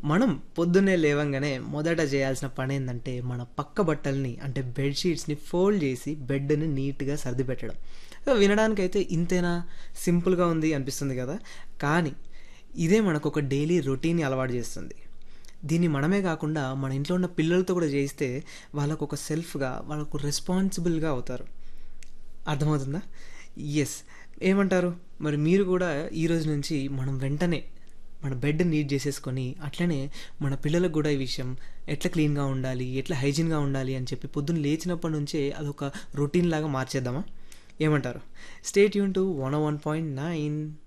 మనం పొద్దున్నే లేవంగానే మొదట చేయాల్సిన పని ఏంటంటే మన పక్క బట్టల్ని అంటే బెడ్షీట్స్ని ఫోల్డ్ చేసి బెడ్ని నీట్గా సర్ది పెట్టడం వినడానికైతే ఇంతేనా సింపుల్గా ఉంది అనిపిస్తుంది కదా కానీ ఇదే మనకు ఒక డైలీ రొటీన్ని అలవాటు చేస్తుంది దీన్ని మనమే కాకుండా మన ఇంట్లో ఉన్న పిల్లలతో కూడా చేయిస్తే వాళ్ళకు ఒక సెల్ఫ్గా వాళ్ళకు రెస్పాన్సిబుల్గా అవుతారు అర్థమవుతుందా ఎస్ ఏమంటారు మరి మీరు కూడా ఈ రోజు నుంచి మనం వెంటనే మన బెడ్ నీట్ చేసేసుకొని అట్లనే మన పిల్లలకు కూడా ఈ విషయం ఎట్లా క్లీన్గా ఉండాలి ఎట్లా హైజీన్గా ఉండాలి అని చెప్పి పొద్దున్న లేచినప్పటి నుంచే అదొక రొటీన్ లాగా మార్చేద్దామా ఏమంటారు స్టేట్ యూన్ to one one point nine